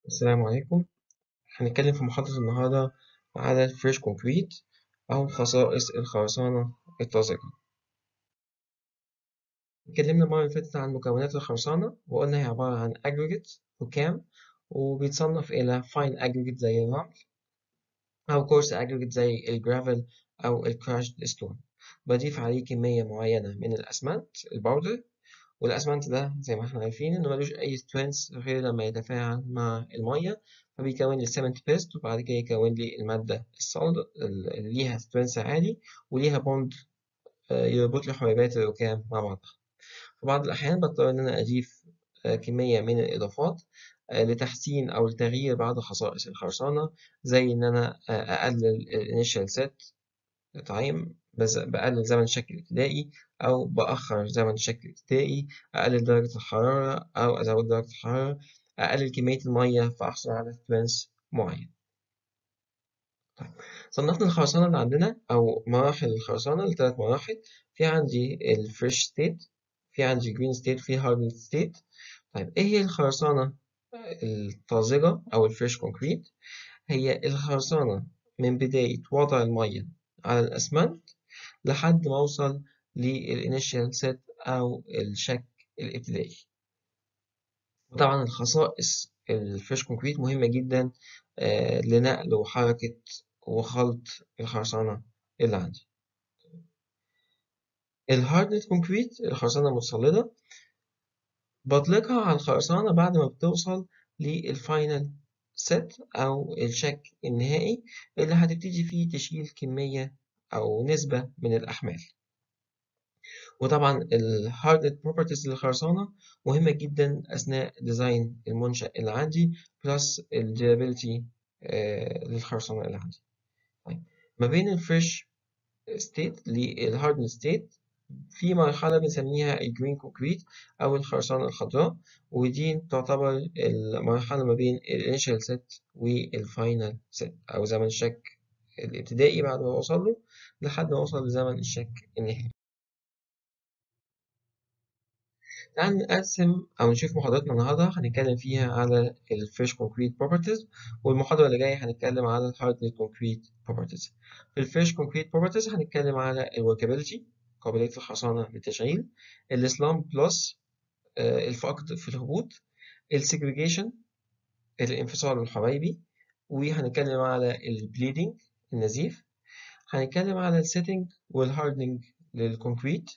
السلام عليكم هنتكلم في محاضرة النهاردة على الفريش كونكريت أو خصائص الخرسانة الطازجة اتكلمنا المرة اللي فاتت عن مكونات الخرسانة وقلنا هي عبارة عن aggregate ركام وبيتصنف إلى fine aggregate زي الرمل أو coarse aggregate زي الجرافل أو الكراشد ستون بضيف عليه كمية معينة من الأسمنت الباودر والأسمنت ده زي ما احنا عارفين إنه ملوش أي سترينث غير لما يتفاعل مع المية فبيكون لي السيمنت بيست وبعد كده يكون لي المادة الصلد اللي ليها سترينث عالي وليها بوند يربط لي حبيبات الركام مع بعضها في بعض الأحيان بضطر إن أنا أضيف كمية من الإضافات لتحسين أو لتغيير بعض خصائص الخرسانة زي إن أنا أقلل الانيشال سيت تايم بقلل زمن الشكل الابتدائي أو بأخر زمن الشكل الابتدائي أقلل درجة الحرارة أو أزود درجة الحرارة أقلل كمية المية فأحصل على سترينث معين. طيب صنفنا الخرسانة اللي عندنا أو مراحل الخرسانة لثلاث مراحل في عندي الفريش ستيت في عندي جرين ستيت في هارد ستيت طيب إيه هي الخرسانة الطازجة أو الفريش كونكريت؟ هي الخرسانة من بداية وضع المية على الأسمنت لحد ما أوصل للإنيشال سيت أو الشك الابتدائي وطبعا الخصائص الفريش كونكريت مهمة جدا آه لنقل وحركة وخلط الخرسانة اللي عندي الهاردنت كونكريت الخرسانة المتصلدة بطلقها على الخرسانة بعد ما بتوصل للفاينل سيت أو الشك النهائي اللي هتبتدي فيه تشيل كمية أو نسبة من الأحمال وطبعا الهاردنت بروبرتيز للخرسانة مهمة جدا أثناء ديزاين المنشأ اللي عندي بلس الديابيلتي للخرسانة اللي عندي طيب ما بين الفريش ستيت للهاردن ستيت في مرحلة بنسميها الجرين كونكريت أو الخرسانة الخضراء ودي تعتبر المرحلة ما بين الانيشال سيت والفاينل سيت أو زمن الشك الابتدائي بعد ما أوصل له لحد ما أوصل لزمن الشك النهائي. تعال نقسم أو نشوف محاضرتنا النهاردة هنتكلم فيها على الفريش كونكريت بروبرتيز والمحاضرة اللي جاية هنتكلم على الهاردن كونكريت بروبرتيز. في الفريش كونكريت بروبرتيز هنتكلم على الوركابيلتي قابلية الخرسانة للتشغيل السلام بلس الفقد في الهبوط السيجريجيشن الانفصال الحبيبي وهنتكلم على البليدنج النزيف هنتكلم على السيتنج والهاردنج للكونكريت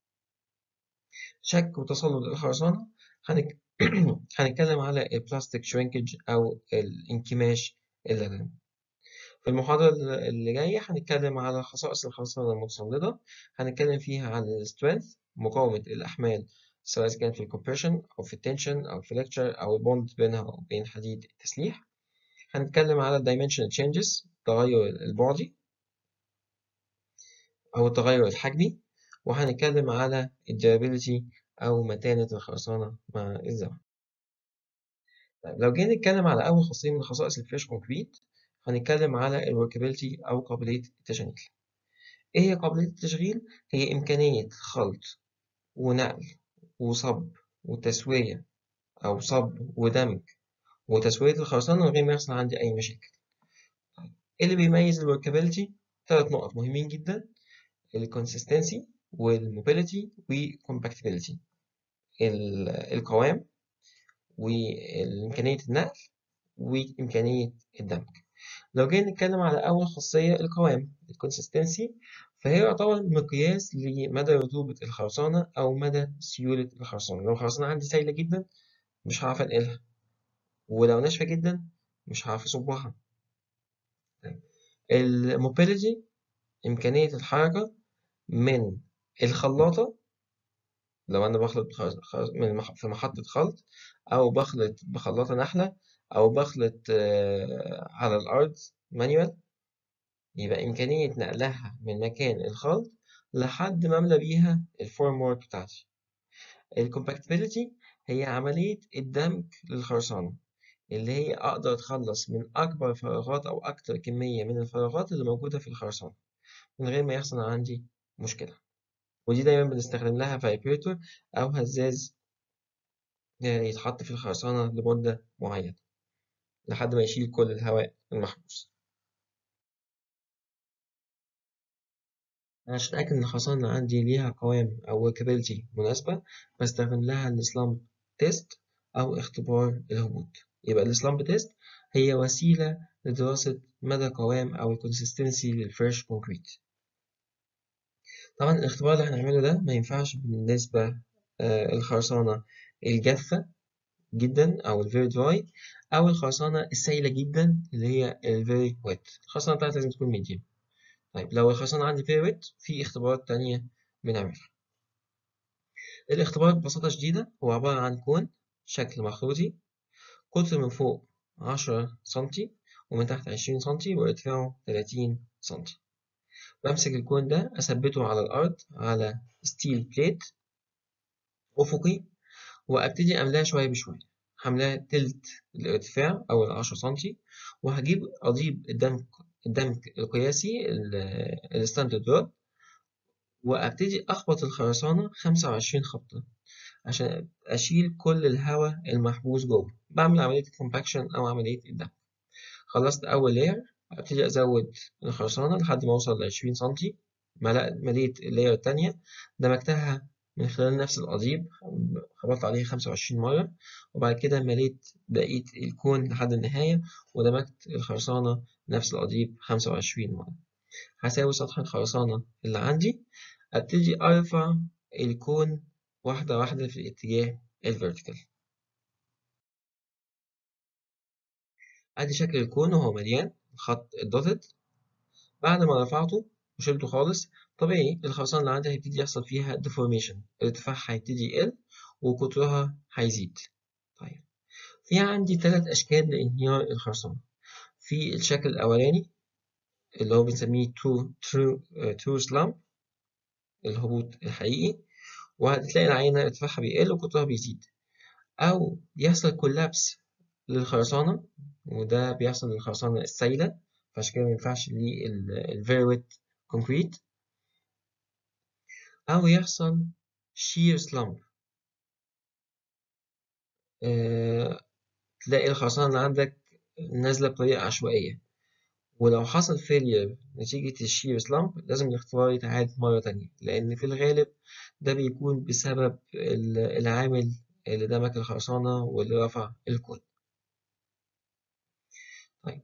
شك وتصلب الخرسانة هنك... هنتكلم على البلاستيك شرينكج أو الانكماش اللبني في المحاضرة اللي جاية هنتكلم على خصائص الخرسانة المتصلدة هنتكلم فيها عن السترينث مقاومة الأحمال سواء كان في الكومبريشن أو في التنشن أو في الفليكتشر أو البوند بينها وبين حديد التسليح هنتكلم على الدايمنشنال تشينجز التغير البعدي أو التغير الحجمي وهنتكلم على الديابيلتي أو متانة الخرسانة مع الزمن طيب لو جينا نتكلم على أول خاصية من خصائص الفريش كونكريت هنتكلم على الوركابيلتي أو قابلية التشغيل إيه هي قابلية التشغيل؟ هي إمكانية خلط ونقل وصب وتسوية أو صب ودمج وتسوية الخرسانة من غير ما يحصل عندي أي مشاكل طيب. إيه اللي بيميز الوركابيلتي؟ ثلاث نقط مهمين جدا الكونسيستنسي والموبيليتي والكومباكتبيلتي القوام وإمكانية النقل وإمكانية الدمج لو جينا نتكلم على أول خاصية القوام الكونسيستنسي فهي يعتبر مقياس لمدى رطوبة الخرسانة أو مدى سيولة الخرسانة لو الخرسانة عندي سايلة جدا مش هعرف أنقلها ولو ناشفة جدا مش هعرف أصبها الموبيليتي إمكانية الحركة من الخلاطة لو أنا بخلط في محطة خلط أو بخلط بخلاطة نحلة أو بخلط على الأرض مانيوال يبقى إمكانية نقلها من مكان الخلط لحد ما أملى بيها الفورم وورك بتاعتي الكومباكتبيليتي هي عملية الدمج للخرسانة اللي هي أقدر أتخلص من أكبر فراغات أو أكتر كمية من الفراغات اللي موجودة في الخرسانة من غير ما يحصل عندي مشكلة ودي دايما بنستخدم لها فايبريتور أو هزاز يتحط في الخرسانة لمدة معينة لحد ما يشيل كل الهواء المحبوس عشان أتأكد إن الخرسانة اللي عندي ليها قوام أو workability مناسبة بستخدم لها السلامب تيست أو اختبار الهبوط يبقى السلامب تيست هي وسيلة لدراسة مدى قوام أو الكونسستنسي للفريش كونكريت طبعا الاختبار اللي هنعمله ده ما ينفعش بالنسبة آه الخرسانة الجافة جدا أو الفيري دراي أو الخرسانة السائلة جدا اللي هي الفيري ويت الخرسانة بتاعتي لازم تكون ميديوم طيب لو الخرسانة عندي فيري ويت في اختبارات تانية بنعملها الاختبار ببساطة شديدة هو عبارة عن كون شكل مخروطي قطر من فوق عشرة سنتي ومن تحت عشرين سنتي وارتفاعه تلاتين سنتي بمسك الكون ده أثبته على الأرض على ستيل بليت أفقي وأبتدي أملاه شوية بشوية هملاه تلت الارتفاع أو العشرة سنتي وهجيب أضيب الدمك الدمك القياسي الستاندرد رود وأبتدي أخبط الخرسانة خمسة وعشرين خبطة عشان أشيل كل الهواء المحبوس جوه بعمل عملية الكومباكشن أو عملية الدمك خلصت أول لاير أبتدي أزود الخرسانة لحد ما أوصل لعشرين سنتي مليت اللاير التانية دمجتها من خلال نفس القضيب خبطت عليه خمسة وعشرين مرة وبعد كده مليت بقية الكون لحد النهاية ودمجت الخرسانة نفس القضيب خمسة وعشرين مرة هساوي سطح الخرسانة اللي عندي أبتدي أرفع الكون واحدة واحدة في الاتجاه الفيرتيكال أدي شكل الكون وهو مليان خط الدوتد بعد ما رفعته وشلته خالص طبيعي الخرسانة اللي عندي هيبتدي يحصل فيها ديفورميشن ارتفاعها هيبتدي يقل وقطرها هيزيد طيب في عندي ثلاث أشكال لانهيار الخرسانة في الشكل الأولاني اللي هو بنسميه true, true, uh, true slump الهبوط الحقيقي وهتلاقي العينة ارتفاعها بيقل وقطرها بيزيد أو يحصل كولابس للخرسانة وده بيحصل للخرسانة السايلة فعشان كده مينفعش للفيري ويت كونكريت أو يحصل shear slump أه تلاقي الخرسانة اللي عندك نازلة بطريقة عشوائية ولو حصل فيلير نتيجة الشير سلامب لازم الاختبار يتعاد مرة تانية لأن في الغالب ده بيكون بسبب العامل اللي دمج الخرسانة واللي رفع الكون طيب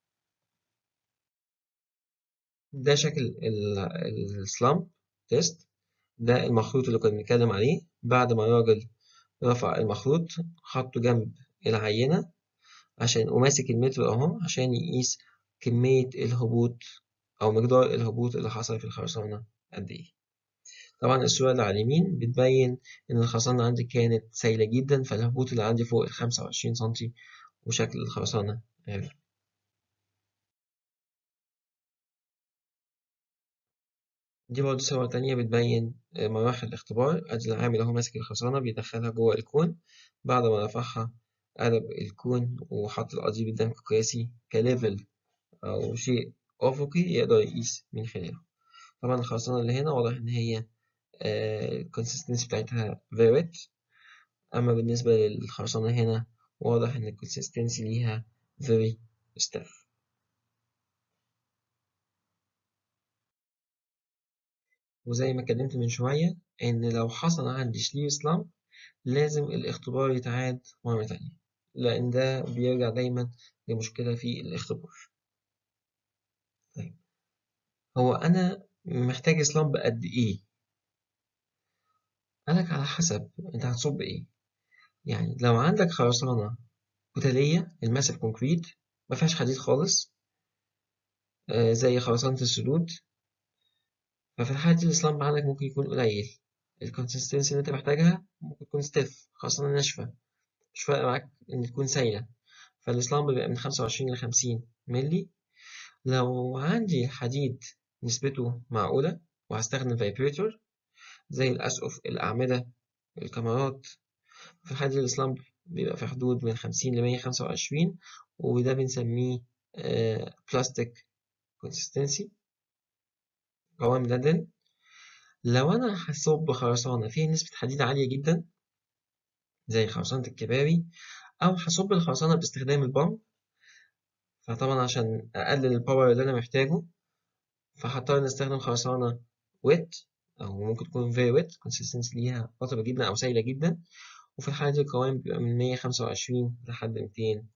ده شكل السلامب تيست ده المخروط اللي كنا بنتكلم عليه بعد ما الراجل رفع المخروط حطه جنب العينة عشان وماسك المتر اهو عشان يقيس كمية الهبوط أو مقدار الهبوط اللي حصل في الخرسانة قد إيه طبعا الصورة اللي على اليمين بتبين إن الخرسانة عندي كانت سايلة جدا فالهبوط اللي عندي فوق الخمسة وعشرين سنتي وشكل الخرسانة غير دي برضه صور تانية بتبين مراحل الاختبار أدي العامل أهو ماسك الخرسانة بيدخلها جوه الكون بعد ما رفعها قلب الكون وحط القضيب الدمك القياسي كليفل أو شيء أفقي يقدر يقيس من خلاله طبعا الخرسانة اللي هنا واضح إن هي الكونسستنسي بتاعتها very wet أما بالنسبة للخرسانة هنا واضح إن الكونسستنسي ليها very stiff وزي ما اتكلمت من شوية إن لو حصل عندي شلير سلامب لازم الاختبار يتعاد مرة تانية لأن ده بيرجع دايما لمشكلة في الاختبار طيب هو أنا محتاج سلامب قد إيه؟ قالك على حسب أنت هتصب إيه يعني لو عندك خرسانة كتلية الماسف كونكريت مفيهاش حديد خالص آه زي خرسانة السدود ففي الحالة دي السلامب عندك ممكن يكون قليل الكونسستنسي اللي انت محتاجها ممكن تكون ستيف خرسانة ناشفة مش فارقة معاك إن تكون سايلة فالسلامب بيبقى من خمسة وعشرين لخمسين ملي لو عندي حديد نسبته معقولة وهستخدم فايبريتور زي الأسقف الأعمدة الكاميرات في الحالة دي السلامب بيبقى في حدود من خمسين لمية خمسة وعشرين وده بنسميه بلاستيك كونسستنسي قوام لدن لو أنا هصب خرسانة فيها نسبة حديد عالية جدا زي خرسانة الكباري أو هصب الخرسانة باستخدام البامب فطبعا عشان أقلل الباور اللي أنا محتاجه فهضطر نستخدم خرسانة wet أو ممكن تكون very wet consistency ليها رطبة جدا أو سائلة جدا وفي الحالة دي القوام بيبقى من 125 لحد 200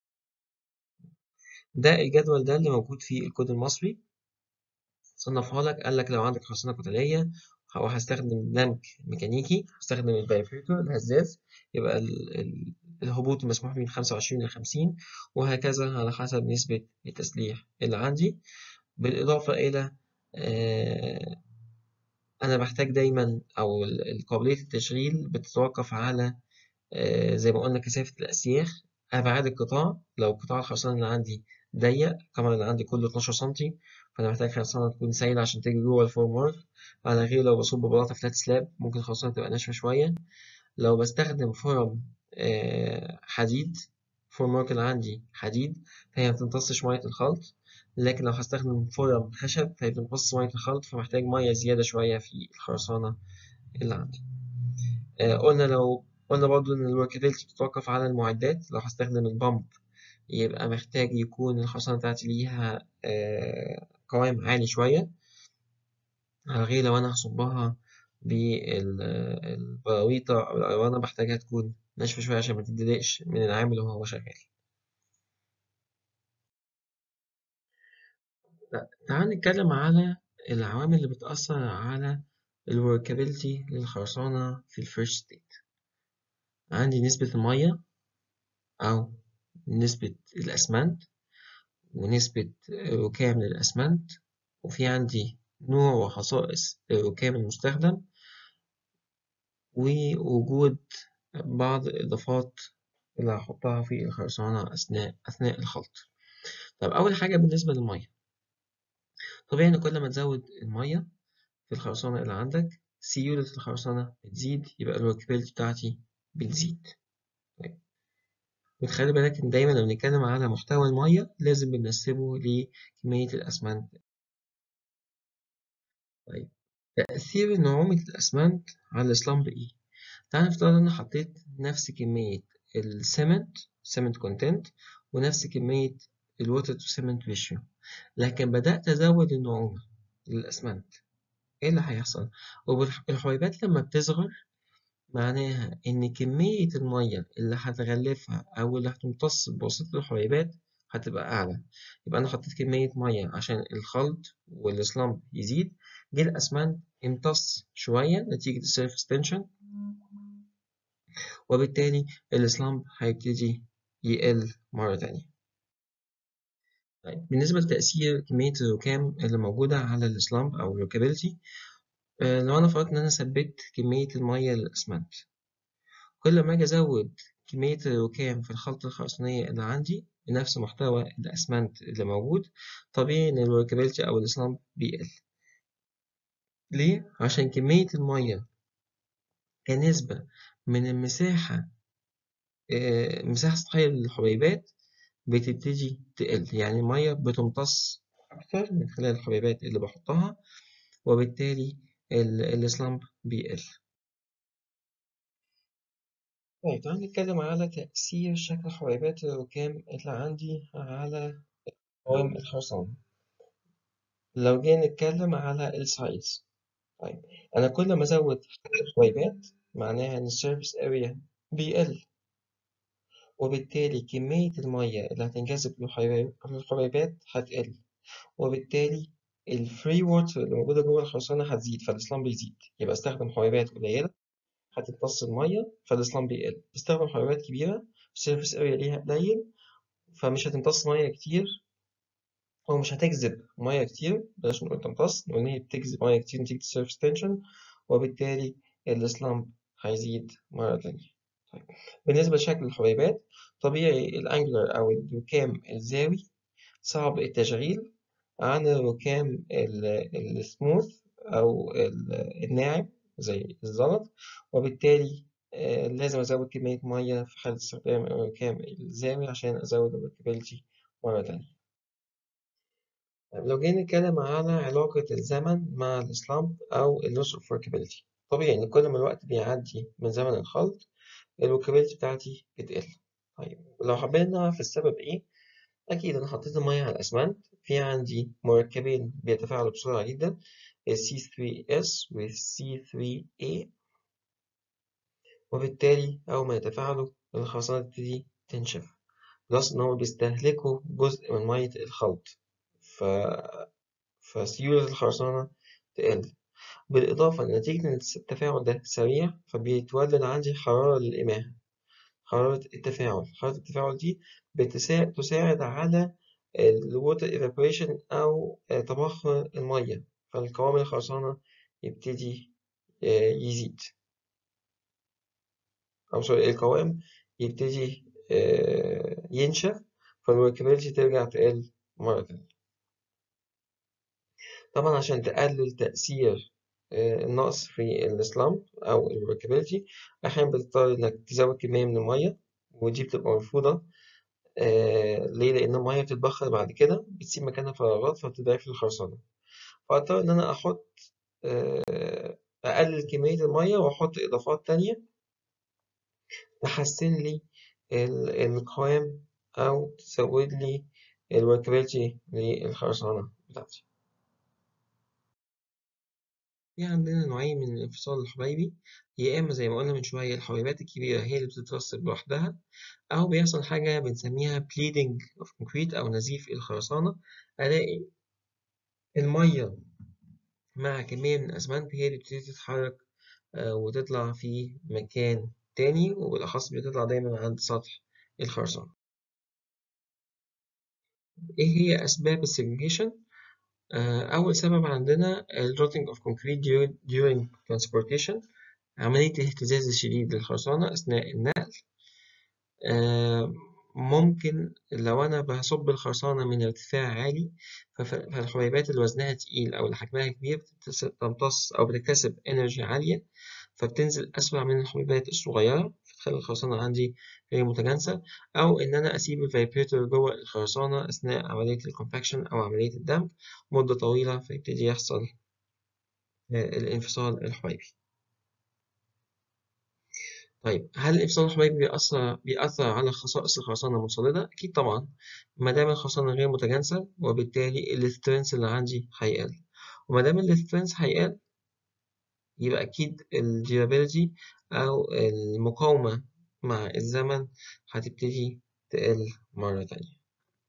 ده الجدول ده اللي موجود في الكود المصري صنفها لك قال لك لو عندك خرسانة كتلية أو هستخدم بلانك ميكانيكي هستخدم الفايبريتور الهزاز يبقى ال ال الهبوط المسموح به من 25 ل 50 وهكذا على حسب نسبة التسليح اللي عندي بالإضافة إلى آه أنا بحتاج دايما أو قابلية التشغيل بتتوقف على آه زي ما قلنا كثافة الأسياخ أبعاد القطاع لو قطاع الخرسانة اللي عندي ضيق الكاميرا اللي عندي كله 12 سنتي فأنا محتاج خرسانة تكون سايلة عشان تجري جوه الفورم ورك على غير لو بصب بلاطة فلات سلاب ممكن الخرسانة تبقى ناشفة شوية لو بستخدم فرم آه حديد فورم ورك اللي عندي حديد فهي مبتمتصش مية الخلط لكن لو هستخدم فرم خشب فهي بتمتص مية الخلط فمحتاج مية زيادة شوية في الخرسانة اللي عندي آه قلنا لو قلنا برضو إن الوركابيلتي بتتوقف على المعدات لو هستخدم البامب يبقى محتاج يكون الخرسانة بتاعتي ليها آه قوام عالي شوية على غير لو أنا هصبها بالبراويطة أو الألوانة بحتاجها تكون ناشفة شوية عشان متدلقش من العامل وهو شغال. تعال نتكلم على العوامل اللي بتأثر على الوركابيلتي للخرسانة في الفيرست ستيت عندي نسبة المية أو نسبة الأسمنت ونسبة ركام للأسمنت وفي عندي نوع وخصائص الركام المستخدم ووجود بعض الإضافات اللي هحطها في الخرسانة أثناء أثناء الخلط. طب أول حاجة بالنسبة للمية طبيعي إن كل ما تزود المية في الخرسانة اللي عندك سيولة الخرسانة بتزيد يبقى الوركابيلتي بتاعتي بتزيد. طيب. وتخلي بالك إن دايما لما بنتكلم على محتوى المية لازم بننسبه لكمية الأسمنت. طيب تأثير نعومة الأسمنت على السلامب إيه؟ تعال نفترض إن أنا حطيت نفس كمية السمنت سمنت كونتنت ونفس كمية الووتر تو سمنت ريشيو لكن بدأت أزود النعومة للأسمنت إيه اللي هيحصل؟ الحبيبات لما بتصغر معناها إن كمية المية اللي هتغلفها أو اللي هتمتص بواسطة الحبيبات هتبقى أعلى يبقى أنا حطيت كمية مية عشان الخلط والسلامب يزيد جه الأسمنت امتص شوية نتيجة السيرفس تنشن وبالتالي السلامب هيبتدي يقل مرة تانية طيب بالنسبة لتأثير كمية الركام اللي موجودة على السلامب أو الركابيلتي آه لو أنا فرضت إن أنا ثبت كمية المية للأسمنت كل ما أجي أزود كمية الركام في الخلطة الخرسانية اللي عندي بنفس محتوى الأسمنت اللي موجود طبيعي إن الوركابيلتي أو السلامب بيقل ليه؟ عشان كمية المية كنسبة من المساحة المساحة السطحية للحبيبات بتبتدي تقل يعني المية بتمتص أكتر من خلال الحبيبات اللي بحطها وبالتالي السلامب بيقل طيب تعال نتكلم على تأثير شكل حبيبات الركام اللي عندي على قوام الخرسانة لو جينا نتكلم على السايز طيب أنا كل ما أزود الحبيبات معناها إن السيرفيس أريا بيقل وبالتالي كمية المية اللي هتنجذب للحبيبات هتقل وبالتالي الفري ووتر اللي موجودة جوه الخرسانة هتزيد فالإسلام بيزيد يبقى استخدم حبيبات قليلة هتمتص المية فالإسلام بيقل استخدم حبيبات كبيرة السيرفيس أريا ليها قليل فمش هتمتص مية كتير أو مش هتجذب مية كتير بلاش نقول تمتص نقول إن هي بتجذب مية كتير نتيجة السيرفيس تنشن وبالتالي السلامب هيزيد مرة تانية طيب. بالنسبة لشكل الحبيبات طبيعي الأنجلر أو الركام الزاوي صعب التشغيل عن الركام السموث أو الناعم زي الزلط وبالتالي لازم أزود كمية مية في حالة استخدام الركام الزاوي عشان أزود الوركابيلتي مرة تانية. لو جينا نتكلم على علاقة الزمن مع السلامب أو اللوس أوف workability طبيعي إن كل ما الوقت بيعدي من زمن الخلط الوركابيلتي بتاعتي بتقل طيب لو حبينا نعرف السبب إيه أكيد أنا حطيت المية على الأسمنت في عندي مركبين بيتفاعلوا بسرعة جدا ال C3S وال C3A وبالتالي أول ما يتفاعلوا الخرسانة تبتدي تنشف بلس إن هو بيستهلكوا جزء من مية الخلط ف... فسيولة الخرسانة تقل بالإضافة لنتيجة إن التفاعل ده سريع فبيتولد عندي حرارة للإماء حرارة التفاعل حرارة التفاعل دي بتساعد على ال water evaporation أو تبخر المية فالقوام الخرسانة يبتدي يزيد أو سوري القوام يبتدي ينشف فالوركابيلتي ترجع تقل مرة تانية طبعا عشان تقلل تأثير النقص في السلامب أو الوركابيلتي أحيانا بتضطر إنك تزود كمية من المية ودي بتبقى مرفوضة آه ليه؟ لأن المية بتتبخر بعد كده بتسيب مكانها فراغات فبتضعف الخرسانة فأضطر إن أنا أحط آه أقلل كمية المية وأحط إضافات تانية تحسن لي القوام أو تزود لي الوركابيلتي للخرسانة بتاعتي. في عندنا نوعين من الانفصال الحبيبي يا إما زي ما قلنا من شوية الحبيبات الكبيرة هي اللي بتترسب لوحدها أو بيحصل حاجة بنسميها bleeding of concrete أو نزيف الخرسانة ألاقي المية مع كمية من الأسمنت هي اللي بتبتدي تتحرك وتطلع في مكان تاني وبالأخص بتطلع دايما عند سطح الخرسانة. إيه هي أسباب السيجريجيشن؟ أول سبب عندنا ال rotting of concrete during transportation عملية الاهتزاز الشديد للخرسانة أثناء النقل ممكن لو أنا بصب الخرسانة من ارتفاع عالي فالحبيبات اللي وزنها تقيل أو اللي حجمها كبير بتمتص أو بتكتسب إنرجي عالية فبتنزل أسرع من الحبيبات الصغيرة فتخلي الخرسانة عندي غير متجانسة أو إن أنا أسيب الفايبريتور جوه الخرسانة أثناء عملية الكومباكشن أو عملية الدمج مدة طويلة فيبتدي يحصل الانفصال الحبيبي. طيب هل الانفصال الحبيبي بيأثر بيأثر على خصائص الخرسانة المنصلدة؟ أكيد طبعا ما دام الخرسانة غير متجانسة وبالتالي السترينث اللي عندي هيقل وما دام السترينث هيقل يبقى أكيد الديورابيلتي أو المقاومة مع الزمن هتبتدي تقل مرة تانية.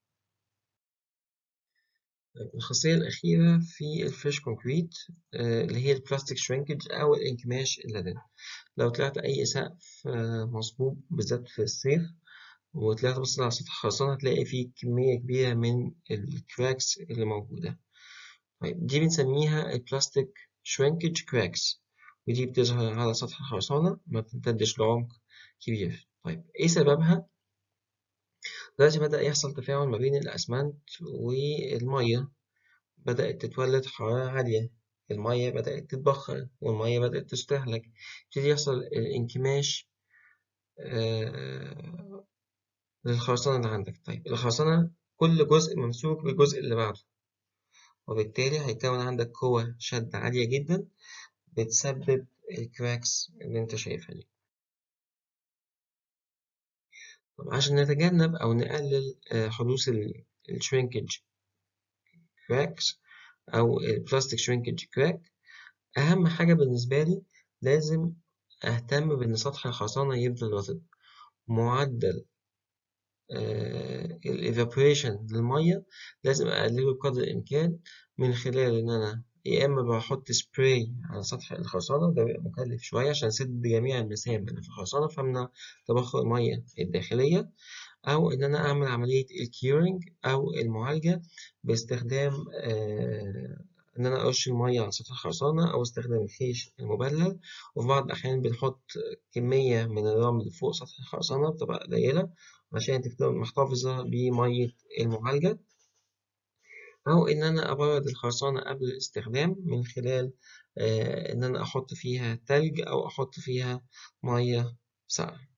الخاصية الأخيرة في الفريش كونكريت اللي هي البلاستيك شرينكج أو الانكماش اللدني. لو طلعت أي سقف مصبوب بالذات في الصيف وطلعت بص على سطح خرسانة هتلاقي فيه كمية كبيرة من الكراكس اللي موجودة. طيب دي بنسميها البلاستيك شرينكج كراكس ودي بتظهر على سطح الخرسانة ما بتمتدش لعمق كبير. طيب إيه سببها؟ دلوقتي بدأ يحصل تفاعل ما بين الأسمنت والمية بدأت تتولد حرارة عالية المية بدأت تتبخر والمية بدأت تستهلك يبتدي يحصل الانكماش آه للخرسانة اللي عندك طيب الخرسانة كل جزء ممسوك بالجزء اللي بعده وبالتالي هيكون عندك قوة شد عالية جدا بتسبب الكراكس اللي انت شايفها دي طب عشان نتجنب أو نقلل حدوث الشرينكج كراكس أو البلاستيك شرينكج كراك أهم حاجة بالنسبة لي لازم أهتم بإن سطح الخرسانة يفضل رطب معدل الإيفابوريشن للمية لازم أقلله بقدر الإمكان من خلال إن أنا يا إما بحط سبراي على سطح الخرسانة وده بيبقى مكلف شوية عشان أسد جميع المسام اللي في الخرسانة فأمنع تبخر المية الداخلية أو إن أنا أعمل عملية الكيورنج أو المعالجة باستخدام آه إن أنا أرش المية على سطح الخرسانة أو استخدام الخيش المبلل وفي بعض الأحيان بنحط كمية من الرمل فوق سطح الخرسانة بتبقى قليلة عشان تفضل محتفظة بمية المعالجة أو إن أنا أبرد الخرسانة قبل الاستخدام من خلال آه إن أنا أحط فيها تلج أو أحط فيها مية ساقعة.